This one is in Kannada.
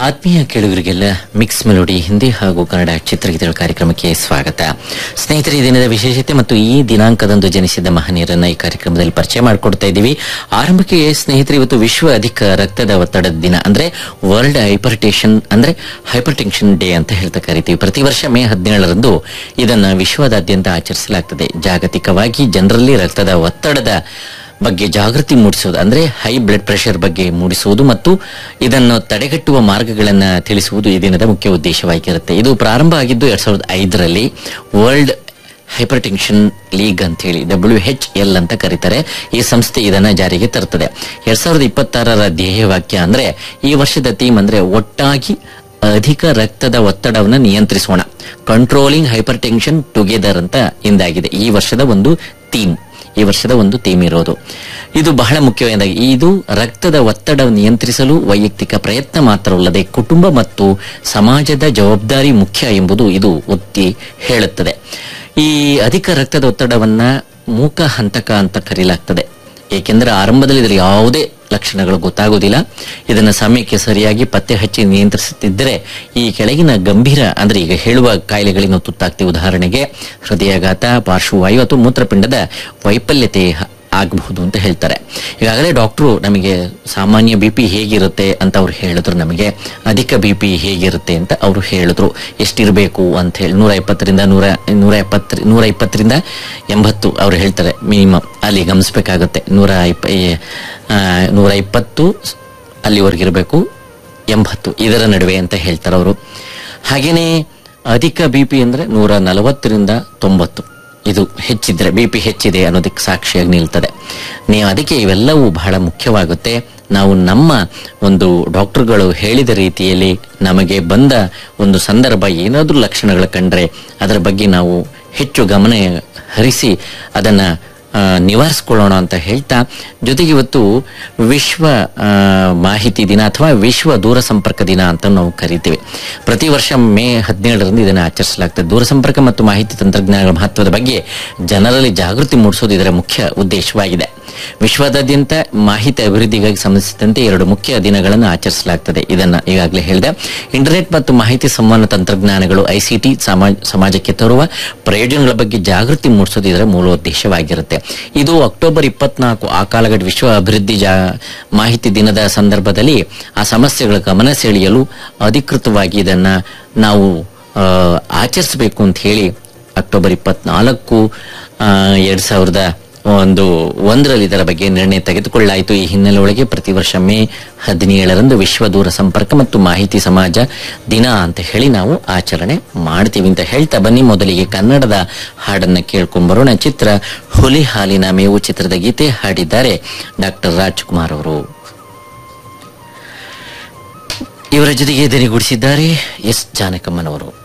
ಆತ್ಮೀಯ ಕೇಳುಗರಿಗೆಲ್ಲ ಮಿಕ್ಸ್ ಮೆಲೋಡಿ ಹಿಂದಿ ಹಾಗೂ ಕನ್ನಡ ಚಿತ್ರಗೀತೆಗಳ ಕಾರ್ಯಕ್ರಮಕ್ಕೆ ಸ್ವಾಗತ ಸ್ನೇಹಿತರೆ ಈ ದಿನದ ವಿಶೇಷತೆ ಮತ್ತು ಈ ದಿನಾಂಕದಂದು ಜನಿಸಿದ ಮಹನೀಯರನ್ನ ಈ ಕಾರ್ಯಕ್ರಮದಲ್ಲಿ ಪರಿಚಯ ಮಾಡಿಕೊಡ್ತಾ ಇದ್ದೀವಿ ಆರಂಭಕ್ಕೆ ಸ್ನೇಹಿತರೆ ಇವತ್ತು ವಿಶ್ವ ಅಧಿಕ ರಕ್ತದ ಒತ್ತಡದ ದಿನ ಅಂದ್ರೆ ವರ್ಲ್ಡ್ ಹೈಪರ್ಟೇಷನ್ ಅಂದ್ರೆ ಹೈಪರ್ ಟೆನ್ಷನ್ ಡೇ ಅಂತ ಹೇಳ್ತಾ ಕರಿತೀವಿ ಪ್ರತಿ ವರ್ಷ ಮೇ ಹದಿನೇಳರಂದು ಇದನ್ನ ವಿಶ್ವದಾದ್ಯಂತ ಆಚರಿಸಲಾಗ್ತದೆ ಜಾಗತಿಕವಾಗಿ ಜನರಲ್ಲಿ ರಕ್ತದ ಒತ್ತಡದ ಬಗ್ಗೆ ಜಾಗೃತಿ ಮೂಡಿಸುವುದು ಅಂದ್ರೆ ಹೈ ಬ್ಲಡ್ ಪ್ರೆಷರ್ ಬಗ್ಗೆ ಮೂಡಿಸುವುದು ಮತ್ತು ಇದನ್ನು ತಡೆಗಟ್ಟುವ ಮಾರ್ಗಗಳನ್ನು ತಿಳಿಸುವುದು ಈ ದಿನದ ಮುಖ್ಯ ಉದ್ದೇಶವಾಗಿರುತ್ತೆ ಇದು ಪ್ರಾರಂಭ ಆಗಿದ್ದು ಎರಡ್ ಸಾವಿರದ ಐದರಲ್ಲಿ ವರ್ಲ್ಡ್ ಹೈಪರ್ ಟೆನ್ಷನ್ ಲೀಗ್ ಅಂತ ಹೇಳಿ ಡಬ್ಲ್ಯೂ ಎಚ್ ಎಲ್ ಅಂತ ಕರೀತಾರೆ ಈ ಸಂಸ್ಥೆ ಇದನ್ನ ಜಾರಿಗೆ ತರುತ್ತದೆ ಎರಡ್ ಸಾವಿರದ ಇಪ್ಪತ್ತಾರರ ಧ್ಯೇಯವಾಕ್ಯ ಅಂದ್ರೆ ಈ ವರ್ಷದ ಥೀಮ್ ಅಂದ್ರೆ ಒಟ್ಟಾಗಿ ಅಧಿಕ ರಕ್ತದ ಒತ್ತಡವನ್ನು ನಿಯಂತ್ರಿಸೋಣ ಕಂಟ್ರೋಲಿಂಗ್ ಹೈಪರ್ ಟೆನ್ಷನ್ ಟುಗೆದರ್ ಅಂತ ಇಂದಾಗಿದೆ ಈ ವರ್ಷದ ಒಂದು ಥೀಮ್ ಈ ವರ್ಷದ ಒಂದು ಥೀಮ್ ಇರೋದು ಇದು ಬಹಳ ಮುಖ್ಯವಾದ ಇದು ರಕ್ತದ ಒತ್ತಡ ನಿಯಂತ್ರಿಸಲು ವೈಯಕ್ತಿಕ ಪ್ರಯತ್ನ ಮಾತ್ರವಲ್ಲದೆ ಕುಟುಂಬ ಮತ್ತು ಸಮಾಜದ ಜವಾಬ್ದಾರಿ ಮುಖ್ಯ ಎಂಬುದು ಇದು ಒತ್ತಿ ಹೇಳುತ್ತದೆ ಈ ಅಧಿಕ ರಕ್ತದ ಒತ್ತಡವನ್ನ ಮೂಕ ಹಂತಕ ಅಂತ ಕರೆಯಲಾಗ್ತದೆ ಏಕೆಂದರೆ ಆರಂಭದಲ್ಲಿ ಇದರ ಯಾವುದೇ ಲಕ್ಷಣಗಳು ಗೊತ್ತಾಗುವುದಿಲ್ಲ ಇದನ್ನು ಸಮಯಕ್ಕೆ ಸರಿಯಾಗಿ ಪತ್ತೆ ಹಚ್ಚಿ ನಿಯಂತ್ರಿಸುತ್ತಿದ್ದರೆ ಈ ಕೆಳಗಿನ ಗಂಭೀರ ಅಂದ್ರೆ ಈಗ ಹೇಳುವ ಕಾಯಿಲೆಗಳಿಂದ ತುತ್ತಾಗ್ತೀವಿ ಉದಾಹರಣೆಗೆ ಹೃದಯಾಘಾತ ಪಾರ್ಶ್ವವಾಯು ಅಥವಾ ಮೂತ್ರಪಿಂಡದ ವೈಫಲ್ಯತೆ ಹ- ಆಗಬಹುದು ಅಂತ ಹೇಳ್ತಾರೆ ಈಗಾಗಲೇ ಡಾಕ್ಟ್ರು ನಮಗೆ ಸಾಮಾನ್ಯ ಬಿ ಪಿ ಹೇಗಿರುತ್ತೆ ಅಂತ ಅವ್ರು ಹೇಳಿದ್ರು ನಮಗೆ ಅಧಿಕ ಬಿ ಪಿ ಹೇಗಿರುತ್ತೆ ಅಂತ ಅವರು ಹೇಳಿದ್ರು ಎಷ್ಟಿರಬೇಕು ಅಂತ ಹೇಳಿ ನೂರ ಇಪ್ಪತ್ತರಿಂದ ನೂರ ನೂರ ಎಪ್ಪತ್ತ ನೂರ ಇಪ್ಪತ್ತರಿಂದ ಎಂಬತ್ತು ಅವ್ರು ಹೇಳ್ತಾರೆ ಮಿನಿಮಮ್ ಅಲ್ಲಿ ಗಮನಿಸಬೇಕಾಗುತ್ತೆ ನೂರ ಇಪ್ಪ ಏ, ಆ, ನೂರ ಇಪ್ಪತ್ತು ಅಲ್ಲಿವರೆಗಿರಬೇಕು ಎಂಬತ್ತು ಇದರ ನಡುವೆ ಅಂತ ಹೇಳ್ತಾರೆ ಅವರು ಹಾಗೇನೆ ಅಧಿಕ ಬಿ ಪಿ ಅಂದ್ರೆ ನೂರ ನಲವತ್ತರಿಂದ ತೊಂಬತ್ತು ಇದು ಹೆಚ್ಚಿದ್ರೆ ಬಿ ಪಿ ಹೆಚ್ಚಿದೆ ಅನ್ನೋದಕ್ಕೆ ಸಾಕ್ಷಿಯಾಗಿ ನಿಲ್ತದೆ ನೀವು ಅದಕ್ಕೆ ಇವೆಲ್ಲವೂ ಬಹಳ ಮುಖ್ಯವಾಗುತ್ತೆ ನಾವು ನಮ್ಮ ಒಂದು ಡಾಕ್ಟರ್ಗಳು ಹೇಳಿದ ರೀತಿಯಲ್ಲಿ ನಮಗೆ ಬಂದ ಒಂದು ಸಂದರ್ಭ ಏನಾದರೂ ಲಕ್ಷಣಗಳು ಕಂಡ್ರೆ ಅದರ ಬಗ್ಗೆ ನಾವು ಹೆಚ್ಚು ಗಮನ ಹರಿಸಿ ಅದನ್ನ ಆ, ನಿವಾರಿಸ್ಕೊಳ್ಳೋಣ ಅಂತ ಹೇಳ್ತಾ ಜೊತೆಗೆ ಇವತ್ತು ವಿಶ್ವ ಆ, ಮಾಹಿತಿ ದಿನ ಅಥವಾ ವಿಶ್ವ ದೂರ ಸಂಪರ್ಕ ದಿನ ಅಂತ ನಾವು ಕರಿತೀವಿ ಪ್ರತಿ ವರ್ಷ ಮೇ ಹದಿನೇಳರಂದು ಇದನ್ನು ಆಚರಿಸಲಾಗ್ತದೆ ದೂರಸಂಪರ್ಕ ಮತ್ತು ಮಾಹಿತಿ ತಂತ್ರಜ್ಞಾನಗಳ ಮಹತ್ವದ ಬಗ್ಗೆ ಜನರಲ್ಲಿ ಜಾಗೃತಿ ಮೂಡಿಸೋದು ಇದರ ಮುಖ್ಯ ಉದ್ದೇಶವಾಗಿದೆ ವಿಶ್ವದಾದ್ಯಂತ ಮಾಹಿತಿ ಅಭಿವೃದ್ಧಿಗಾಗಿ ಸಂಬಂಧಿಸಿದಂತೆ ಎರಡು ಮುಖ್ಯ ದಿನಗಳನ್ನು ಆಚರಿಸಲಾಗ್ತದೆ ಇದನ್ನ ಈಗಾಗಲೇ ಹೇಳಿದೆ ಇಂಟರ್ನೆಟ್ ಮತ್ತು ಮಾಹಿತಿ ಸಂವಹನ ತಂತ್ರಜ್ಞಾನಗಳು ಐಸಿಟಿ ಸಮಾಜಕ್ಕೆ ತರುವ ಪ್ರಯೋಜನಗಳ ಬಗ್ಗೆ ಜಾಗೃತಿ ಮೂಡಿಸೋದು ಇದರ ಮೂಲೋದ್ದೇಶವಾಗಿರುತ್ತೆ ಇದು ಅಕ್ಟೋಬರ್ ಇಪ್ಪತ್ನಾಲ್ಕು ಆ ಕಾಲಘಟ್ಟ ವಿಶ್ವ ಅಭಿವೃದ್ಧಿ ಜಾ ಮಾಹಿತಿ ದಿನದ ಸಂದರ್ಭದಲ್ಲಿ ಆ ಸಮಸ್ಯೆಗಳ ಗಮನ ಸೆಳೆಯಲು ಅಧಿಕೃತವಾಗಿ ಇದನ್ನ ನಾವು ಆ, ಆಚರಿಸಬೇಕು ಅಂತ ಹೇಳಿ ಅಕ್ಟೋಬರ್ ಇಪ್ಪತ್ನಾಲ್ಕು ಆ, ಎರಡ್ ಸಾವಿರದ ಒಂದು ಒಂದರಲ್ಲಿ ಇದರ ಬಗ್ಗೆ ನಿರ್ಣಯ ತೆಗೆದುಕೊಳ್ಳಾಯಿತು ಈ ಹಿನ್ನೆಲೆ ಒಳಗೆ ಪ್ರತಿ ವರ್ಷ ಮೇ ಹದಿನೇಳರಂದು ವಿಶ್ವ ದೂರ ಸಂಪರ್ಕ ಮತ್ತು ಮಾಹಿತಿ ಸಮಾಜ ದಿನ ಅಂತ ಹೇಳಿ ನಾವು ಆಚರಣೆ ಮಾಡ್ತೀವಿ ಅಂತ ಹೇಳ್ತಾ ಬನ್ನಿ ಮೊದಲಿಗೆ ಕನ್ನಡದ ಹಾಡನ್ನ ಕೇಳ್ಕೊಂಡ್ ಬರೋಣ ಚಿತ್ರ ಹುಲಿ ಹಾಲಿನ ಮೇವು ಚಿತ್ರದ ಗೀತೆ ಹಾಡಿದ್ದಾರೆ ಡಾಕ್ಟರ್ ರಾಜ್ಕುಮಾರ್ ಅವರು ಇವರ ಜೊತೆಗೆ ದನಿಗೂಡಿಸಿದ್ದಾರೆ ಎಸ್ ಜಾನಕಮ್ಮನವರು